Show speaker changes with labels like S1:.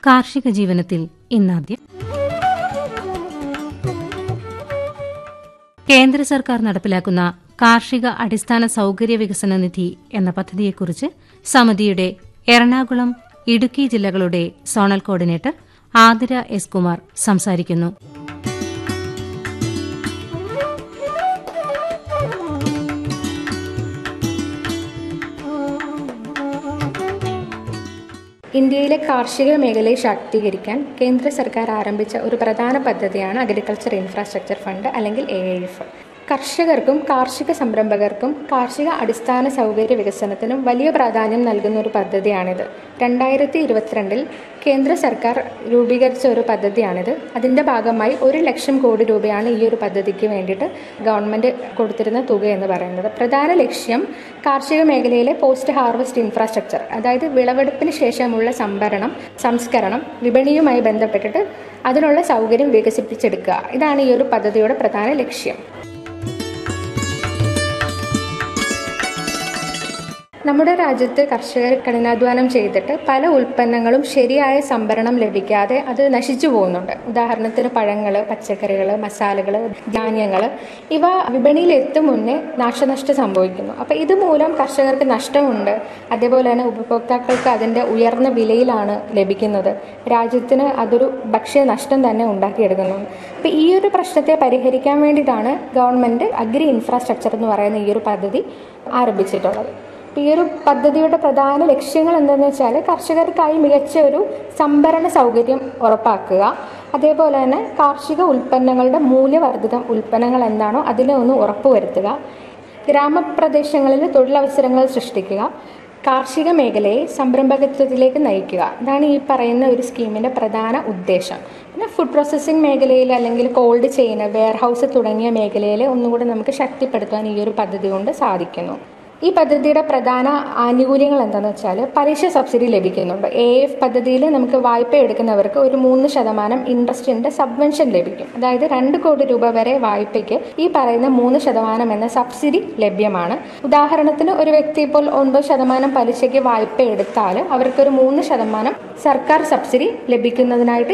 S1: കാർഷിക ജീവനത്തിൽ ഇന്നാദ്യം കേന്ദ്ര സർക്കാർ നടപ്പിലാക്കുന്ന കാർഷിക അടിസ്ഥാന സൌകര്യ വികസന നിധി എന്ന പദ്ധതിയെക്കുറിച്ച് സമിതിയുടെ എറണാകുളം ഇടുക്കി ജില്ലകളുടെ zonal coordinator Athira S Kumar സംസാരിക്കുന്നു
S2: ഇന്ത്യയിലെ കാർഷിക മേഖലയെ ശാക്തീകരിക്കാൻ കേന്ദ്ര സർക്കാർ ആരംഭിച്ച ഒരു പ്രധാന പദ്ധതിയാണ് അഗ്രികൾച്ചർ ഇൻഫ്രാസ്ട്രക്ചർ ഫണ്ട് അല്ലെങ്കിൽ എ എഫ് കർഷകർക്കും കാർഷിക സംരംഭകർക്കും കാർഷിക അടിസ്ഥാന സൗകര്യ വികസനത്തിനും വലിയ പ്രാധാന്യം നൽകുന്ന ഒരു പദ്ധതിയാണിത് രണ്ടായിരത്തി ഇരുപത്തിരണ്ടിൽ കേന്ദ്ര സർക്കാർ രൂപീകരിച്ച ഒരു പദ്ധതിയാണിത് അതിൻ്റെ ഭാഗമായി ഒരു ലക്ഷം കോടി രൂപയാണ് ഈ ഒരു പദ്ധതിക്ക് വേണ്ടിയിട്ട് ഗവൺമെൻറ് കൊടുത്തിരുന്ന തുക എന്ന് പറയുന്നത് പ്രധാന ലക്ഷ്യം കാർഷിക മേഖലയിലെ പോസ്റ്റ് ഹാർവസ്റ്റ് ഇൻഫ്രാസ്ട്രക്ചർ അതായത് വിളവെടുപ്പിന് ശേഷമുള്ള സംഭരണം സംസ്കരണം വിപണിയുമായി ബന്ധപ്പെട്ടിട്ട് അതിനുള്ള സൗകര്യം വികസിപ്പിച്ചെടുക്കുക ഇതാണ് ഈ ഒരു പദ്ധതിയുടെ പ്രധാന ലക്ഷ്യം നമ്മുടെ രാജ്യത്ത് കർഷകർ കഠിനാധ്വാനം ചെയ്തിട്ട് പല ഉൽപ്പന്നങ്ങളും ശരിയായ സംഭരണം ലഭിക്കാതെ അത് നശിച്ചു പോകുന്നുണ്ട് ഉദാഹരണത്തിന് പഴങ്ങൾ പച്ചക്കറികൾ മസാലകൾ ധാന്യങ്ങൾ ഇവ വിപണിയിൽ എത്തും മുന്നേ നാശനഷ്ടം സംഭവിക്കുന്നു അപ്പോൾ ഇതുമൂലം കർഷകർക്ക് നഷ്ടമുണ്ട് അതേപോലെ തന്നെ ഉപഭോക്താക്കൾക്ക് അതിൻ്റെ ഉയർന്ന വിലയിലാണ് ലഭിക്കുന്നത് രാജ്യത്തിന് അതൊരു ഭക്ഷ്യ നഷ്ടം തന്നെ ഉണ്ടാക്കിയെടുക്കുന്നുണ്ട് അപ്പോൾ ഈ ഒരു പ്രശ്നത്തെ പരിഹരിക്കാൻ വേണ്ടിയിട്ടാണ് ഗവൺമെൻറ് അഗ്രി ഇൻഫ്രാസ്ട്രക്ചർ എന്ന് പറയുന്ന ഈ ഒരു പദ്ധതി ആരംഭിച്ചിട്ടുള്ളത് ഈ ഒരു പദ്ധതിയുടെ പ്രധാന ലക്ഷ്യങ്ങൾ എന്താണെന്ന് വെച്ചാൽ കർഷകർക്കായി മികച്ച ഒരു സംഭരണ സൗകര്യം ഉറപ്പാക്കുക അതേപോലെ തന്നെ കാർഷിക ഉൽപ്പന്നങ്ങളുടെ മൂല്യവർദ്ധിത ഉൽപ്പന്നങ്ങൾ എന്താണോ അതിനെ ഒന്ന് ഉറപ്പുവരുത്തുക ഗ്രാമപ്രദേശങ്ങളിൽ തൊഴിലവസരങ്ങൾ സൃഷ്ടിക്കുക കാർഷിക മേഖലയെ സംരംഭകത്വത്തിലേക്ക് നയിക്കുക ഇതാണ് ഈ പറയുന്ന ഒരു സ്കീമിൻ്റെ പ്രധാന ഉദ്ദേശം പിന്നെ ഫുഡ് പ്രോസസ്സിംഗ് മേഖലയിൽ അല്ലെങ്കിൽ കോൾഡ് ചെയിൻ വെയർഹൗസ് തുടങ്ങിയ മേഖലയിൽ ഒന്നുകൂടെ നമുക്ക് ശക്തിപ്പെടുത്താൻ ഈ ഒരു പദ്ധതി കൊണ്ട് സാധിക്കുന്നു ഈ പദ്ധതിയുടെ പ്രധാന ആനുകൂല്യങ്ങൾ എന്താണെന്ന് വെച്ചാൽ പലിശ സബ്സിഡി ലഭിക്കുന്നുണ്ട് എ എഫ് പദ്ധതിയിൽ നമുക്ക് വായ്പ എടുക്കുന്നവർക്ക് ഒരു മൂന്ന് ശതമാനം ഇൻട്രസ്റ്റിൻ്റെ സബ്വെൻഷൻ ലഭിക്കും അതായത് രണ്ട് കോടി രൂപ വരെ വായ്പയ്ക്ക് ഈ പറയുന്ന മൂന്ന് ശതമാനം എന്ന സബ്സിഡി ലഭ്യമാണ് ഉദാഹരണത്തിന് ഒരു വ്യക്തി ഇപ്പോൾ ഒൻപത് ശതമാനം പലിശയ്ക്ക് വായ്പ എടുത്താൽ അവർക്കൊരു മൂന്ന് ശതമാനം സർക്കാർ സബ്സിഡി ലഭിക്കുന്നതിനായിട്ട്